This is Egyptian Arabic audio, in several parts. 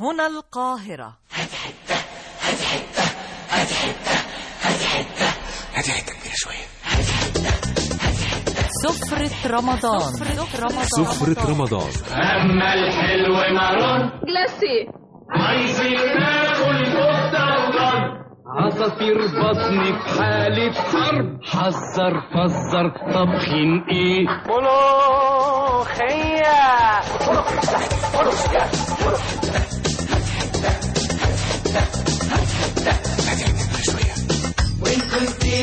هنا القاهرة هاتي حته كبيره شويه سفرة رمضان سفرة رمضان سفرة رمضان أما الحلو مرون جلاسي عايزين ناكل كفتة وضرب عصافير بطني في حالة حرب حذر فزر طبخين ايه هاتي حته كبيره شويه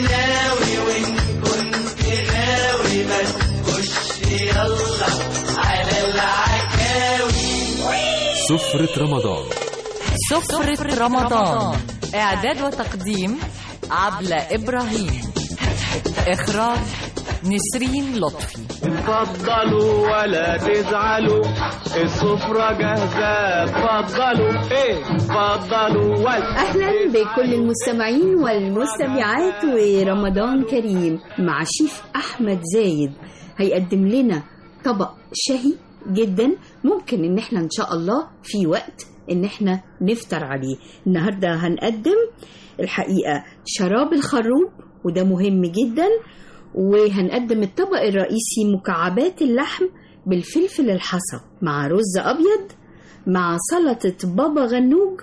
سفرة رمضان سفرة رمضان إعداد وتقديم عبلة إبراهيم إخراج نسرين لطفي اتفضلوا ولا تزعلوا السفرة جاهزة اتفضلوا ايه اتفضلوا ولا أهلا بكل المستمعين والمستمعات ورمضان كريم مع شيف أحمد زايد هيقدم لنا طبق شهي جدا ممكن إن احنا إن شاء الله في وقت إن احنا نفطر عليه النهاردة هنقدم الحقيقة شراب الخروب وده مهم جدا وهنقدم الطبق الرئيسي مكعبات اللحم بالفلفل الحصى مع رز أبيض مع سلطة بابا غنوج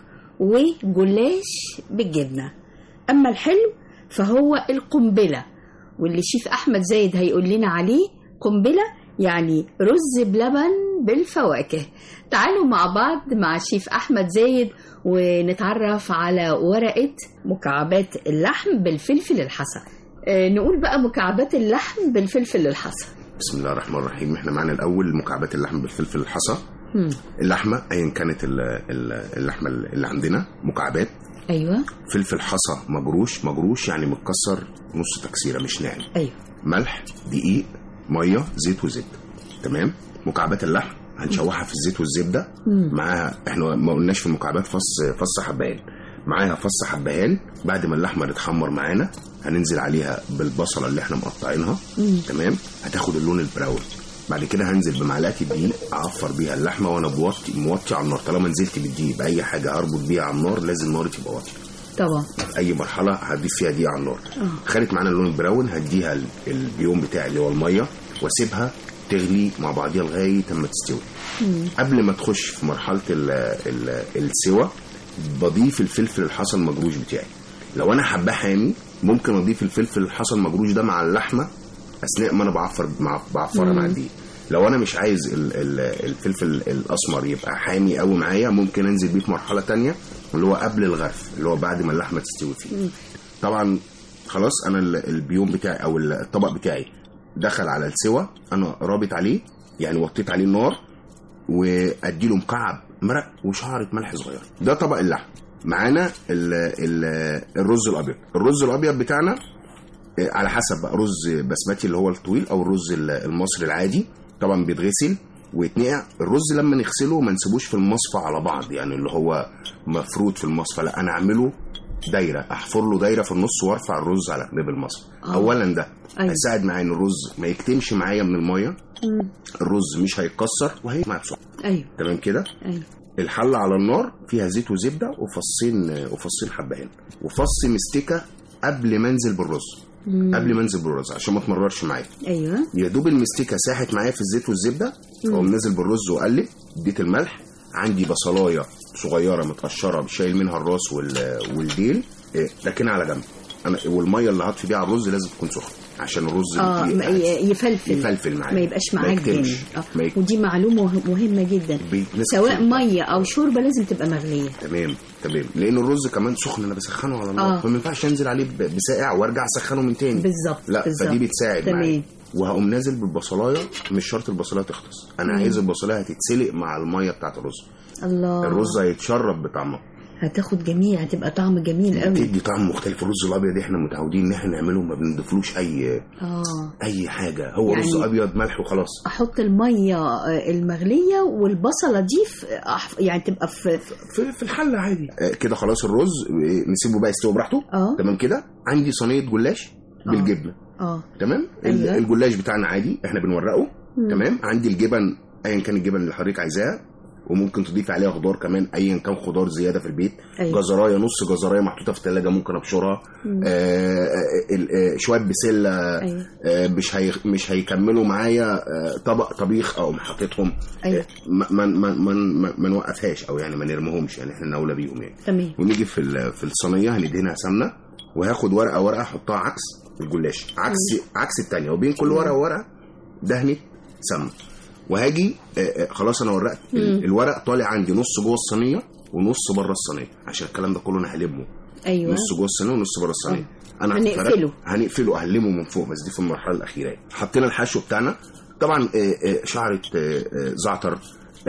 وجلاش بالجبنة أما الحلو فهو القنبلة واللي شيف أحمد زايد هيقول لنا عليه قنبلة يعني رز بلبن بالفواكه تعالوا مع بعض مع شيف أحمد زايد ونتعرف على ورقة مكعبات اللحم بالفلفل الحصى آه، نقول بقى مكعبات اللحم بالفلفل الحصى بسم الله الرحمن الرحيم احنا معانا الاول مكعبات اللحم بالفلفل الحصى اللحمه ايا كانت ال- ال- اللحمه اللي عندنا مكعبات أيوة فلفل حصى مجروش مجروش يعني متكسر نص تكسيره مش ناعم أيوة ملح دقيق ميه زيت وزبده تمام مكعبات اللحم هنشوحها في الزيت والزبده معاها احنا ما قلناش في المكعبات فص فص حبهان معاها فص حبهان بعد ما اللحمه تتحمر معانا هننزل عليها بالبصله اللي احنا مقطعينها تمام هتاخد اللون البراون بعد كده هنزل بمعلقه الدقيق اعفر بيها اللحمه وانا بوطي موطي على النار طالما نزلت بالدقيق باي حاجه اربط بيها على النار لازم ناري تبقى واطيه طبعا في اي مرحله هضيف فيها دي على النار خدت معانا اللون البراون هديها ال- البيوم بتاعي اللي هو الميه واسيبها تغلي مع بعضيها لغايه اما تستوي قبل ما تخش في مرحله ال ال السوى بضيف الفلفل الحصى المجروش بتاعي لو انا حباه حامي ممكن اضيف الفلفل الحصى المجروش ده مع اللحمه اثناء ما انا بعفر مع بعفرها مع الدقيق لو انا مش عايز ال- ال- الفلفل الاسمر يبقى حامي قوي معايا ممكن انزل بيه في مرحله تانية اللي هو قبل الغرف اللي هو بعد ما اللحمه تستوي فيه طبعا خلاص انا ال- البيوم بتاعي او الطبق بتاعي دخل على السوى انا رابط عليه يعني وطيت عليه النار وادي له مكعب مرق وشعره ملح صغير ده طبق اللحم معانا ال ال الرز الابيض الرز الابيض بتاعنا آه، على حسب بقى رز بسمتي اللي هو الطويل او الرز ال- المصري العادي طبعا بيتغسل ويتنقع الرز لما نغسله ما نسيبوش في المصفى على بعض يعني اللي هو مفروض في المصفى لا انا اعمله دايره احفر له دايره في النص وارفع الرز على قلب المصفى آه. اولا ده أيوة. هيساعد معايا ان الرز ما يكتمش معايا من الميه الرز مش هيتكسر وهيجمع بسرعه أيوة تمام كده أيوة الحله على النار فيها زيت وزبده وفصين وفصين حبهان وفص مستكه قبل ما انزل بالرز قبل ما انزل بالرز عشان ما تمررش معايا أيوة يا دوب المستكه ساحت معايا في الزيت والزبده واقوم نازل بالرز واقلب اديت الملح عندي بصلايه صغيره متقشره شايل منها الراس وال- والديل إيه، لكن على جنب انا والميه اللي هطفي بيها على الرز لازم تكون سخنه عشان الرز اه ي- ما ي- يفلفل يفلفل معايا ما يبقاش ما معاك يكتمش. جامد اه ما يك- ودي معلومه مهمه جدا بي- ناس سواء كتير. ميه او شوربه لازم تبقى مغليه تمام تمام لان الرز كمان سخن انا بسخنه على النار آه. فما ينفعش انزل عليه ب- بساقع وارجع اسخنه من تاني بالظبط، لا بالظبط. فدي بتساعد تمام. معايا وهقوم نازل بالبصلايه مش شرط البصلايه تخلص انا عايز البصلايه هتتسلق مع الميه بتاعت الرز الله الرز هيتشرب بطعمه هتاخد جميل هتبقى طعم جميل قوي بتدي طعم مختلف الرز الابيض احنا متعودين ان احنا نعمله ما بنضيفلوش اي اه اي حاجه هو يعني- رز ابيض ملح وخلاص احط الميه آه، المغليه والبصله دي في أح- يعني تبقى في في في الحله عادي آه، كده خلاص الرز آه، نسيبه بقى يستوي براحته اه تمام كده عندي صينيه جلاش بالجبنه اه تمام ال- أيوة. الجلاش بتاعنا عادي احنا بنورقه تمام عندي الجبن ايا كان الجبن اللي حضرتك عايزاها وممكن تضيف عليها خضار كمان ايا كان خضار زياده في البيت أيوة. جزرايه نص جزرايه محطوطه في الثلاجه ممكن ابشرها آه ال- آه، شويه بسله أيوة. آه مش هي مش هيكملوا معايا آه طبق طبيخ او حاططهم أيوة. آه، ما ما ما ما- ما- ما نوقفهاش او يعني ما نرميهمش يعني احنا اولى بيهم يعني تمام ونيجي في ال- في الصينيه هندهنها سمنه وهاخد ورقه ورقه احطها عكس الجلاش عكس عكس الثانيه وبين كل ورقه وورقه دهنه سمنه وهاجي آه، آه، خلاص انا ورقت ال- الورق طالع عندي نص جوه الصينيه ونص بره الصينيه عشان الكلام ده كله انا هلمه ايوه نص جوه الصينيه ونص بره الصينيه انا هنقفله. فرقت- هنقفله اهلمه من فوق بس دي في المرحله الاخيره يعني. حطينا الحشو بتاعنا طبعا آه، آه، شعره آه، آه، زعتر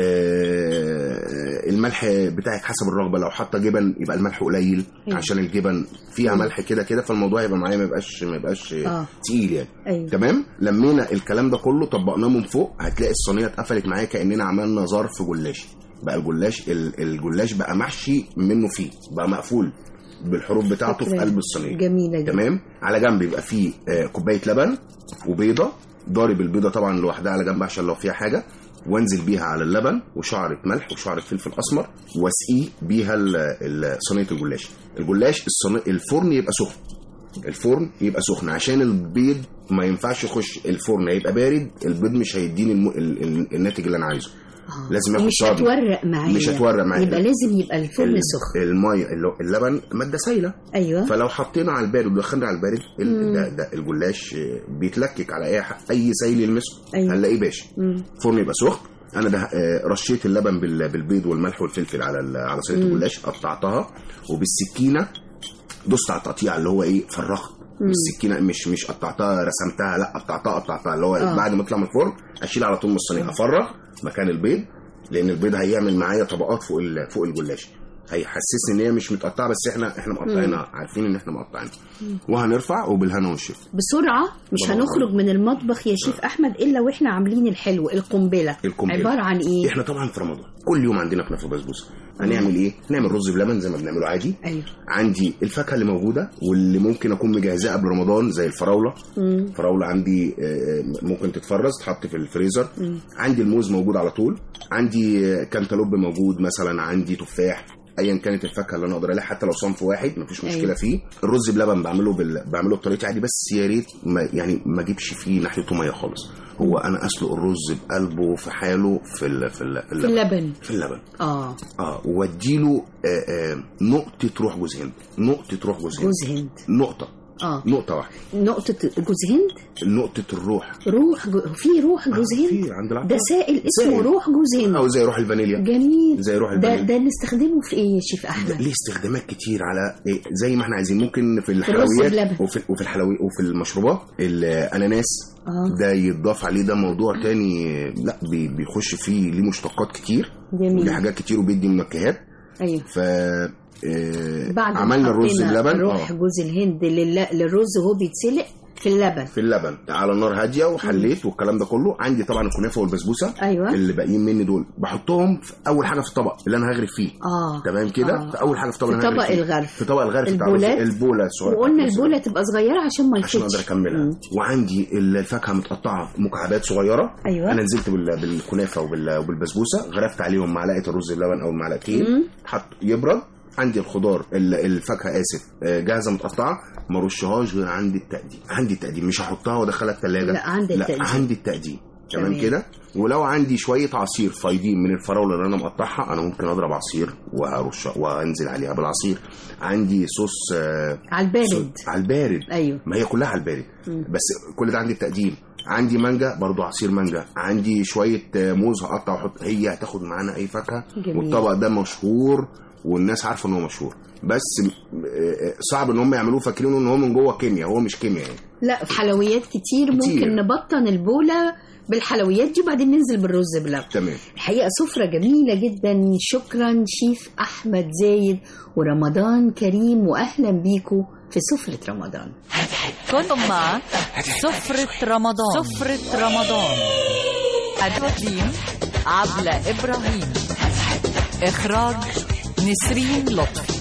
آه، الملح بتاعك حسب الرغبه لو حاطه جبن يبقى الملح قليل أيوة. عشان الجبن فيها ملح كده كده فالموضوع يبقى معايا ما يبقاش ما يبقاش آه. تقيل يعني أيوة. تمام لمينا الكلام ده كله طبقناه من فوق هتلاقي الصينيه اتقفلت معايا كاننا عملنا ظرف جلاش بقى الجلاش ال- الجلاش بقى محشي منه فيه بقى مقفول بالحروف بتاعته في فكرة قلب الصينيه جميلة جدا تمام على جنب يبقى فيه آه، كوبايه لبن وبيضه ضارب البيضه طبعا لوحدها على جنب عشان لو فيها حاجه وانزل بيها على اللبن وشعره ملح وشعره فلفل اسمر واسقيه بيها ال- ال- صينيه الجلاش الجلاش الصيني الفرن يبقى سخن الفرن يبقى سخن عشان البيض ما ينفعش يخش الفرن هيبقى بارد البيض مش هيديني الم... ال... ال... الناتج اللي انا عايزه آه. لازم ياخد مش طابع. هتورق معايا مش هتورق معايا. يبقى لازم يبقى الفرن ال- سخن الميه اللي- اللبن ماده سايله ايوه فلو حطينا على البارد ودخلنا على البارد ال- ده, ده الجلاش آه، بيتلكك على اي ح- اي سائل يلمسه أيوة. هنلاقيه باشا مم. فرن يبقى سخن انا ده آه، رشيت اللبن بال- بالبيض والملح والفلفل على ال- على صينيه الجلاش قطعتها وبالسكينه دوست على التقطيع اللي هو ايه فرغت بالسكينه مش مش قطعتها رسمتها لا قطعتها قطعتها اللي هو آه. بعد ما اطلع من الفرن اشيل على طول من الصينيه افرغ مكان البيض لان البيض هيعمل معايا طبقات فوق ال- فوق الجلاش هيحسسني ان هي مش متقطعه بس احنا احنا مقطعينها عارفين ان احنا مقطعينها وهنرفع وبالهنا والشفا بسرعة مش طبعاً. هنخرج من المطبخ يا شيف أحمد إلا وإحنا عاملين الحلو القنبلة القنبلة. عبارة عن إيه؟ احنا طبعا في رمضان كل يوم عندنا كنافه بسبوسه هنعمل ايه نعمل رز بلبن زي ما بنعمله عادي أيوه عندي الفاكهه اللي موجوده واللي ممكن اكون مجهزاها قبل رمضان زي الفراوله الفراوله عندي آه، ممكن تتفرز تحط في الفريزر عندي الموز موجود على طول عندي آه، كانتالوب موجود مثلا عندي تفاح ايا كانت الفاكهه اللي انا اقدر عليها حتى لو صنف واحد مفيش مشكله أيوة. فيه الرز بلبن بعمله بال... بعمله بطريقتي عادي بس يا ريت ما يعني ما اجيبش فيه ناحيته ميه خالص هو انا اسلق الرز بقلبه في حاله في ال... في, ال... في اللبن في اللبن آه اه واديله آه آه نقطه روح جوز هند نقطه روح جوز هند جوز هند نقطه آه نقطه واحده نقطة جوز هند نقطه الروح روح جو... في روح جوز آه، هند في عند العطار. ده سائل اسمه سائل. روح جوز هند او زي روح الفانيليا جميل زي روح ده الفانيليا ده نستخدمه في إيه يا شيف أحمد؟ ليه استخدامات كتير على إيه زي ما احنا عايزين ممكن في الرز الحلويات بلبن. وفي وفي الحلويات وفي المشروبات الاناناس آه. ده يتضاف عليه ده موضوع تاني لا بي- بيخش فيه ليه مشتقات كتير جميل. وليه حاجات كتير وبيدي منكهات أيوه ف آه، بعد ما عملنا الرز حطينا بلبن روح آه. جوز الهند لل... للرز وهو بيتسلق في اللبن في اللبن على نار هاديه وحليت والكلام ده كله عندي طبعا الكنافه والبسبوسه أيوة. اللي باقيين مني دول بحطهم في اول حاجه في الطبق اللي انا هغرف فيه آه. تمام كده آه. في اول حاجه في الطبق في اللي أنا طبق هغرف فيه. الغرف. في طبق الغرف بتاع الرز- البولات. البوله الصغيره وقلنا بتاعت الرز. البولة تبقى صغيرة عشان ما عشان يفوتش اقدر اكملها مم. وعندي الفاكهه متقطعه مكعبات صغيره أيوة. انا نزلت بال- بالكنافه وبال- وبالبسبوسه غرفت عليهم معلقه الرز بلبن او معلقتين حط يبرد عندي الخضار ال- الفاكهه اسف آه، جاهزه متقطعه ما رشهاش غير عندي التقديم عندي التقديم مش هحطها وادخلها الثلاجه لا، عندي التقديم. لا عندي التقديم تمام تمام. كده ولو عندي شويه عصير فايضين من الفراوله اللي انا مقطعها انا ممكن اضرب عصير وارش وانزل عليها بالعصير عندي صوص آه، على البارد صوص- على البارد أيوه ما هي كلها على البارد بس كل ده عندي التقديم عندي مانجا برضو عصير مانجا عندي شويه آه، موز هقطع واحط هي هتاخد معانا اي فاكهه جميل. والطبق ده مشهور والناس عارفه ان هو مشهور بس م- آه، صعب ان هم يعملوه فاكرين ان هو من جوه كيمياء هو مش كيمياء يعني لا في حلويات كتير, كتير. ممكن نبطن البولة بالحلويات دي وبعدين ننزل بالرز بلبن تمام الحقيقة سفرة جميلة جدا شكرا شيف أحمد زايد ورمضان كريم وأهلا بيكم في سفرة رمضان كنتم مع سفرة رمضان سفرة رمضان التقديم عبلة إبراهيم إخراج نسرين لطفي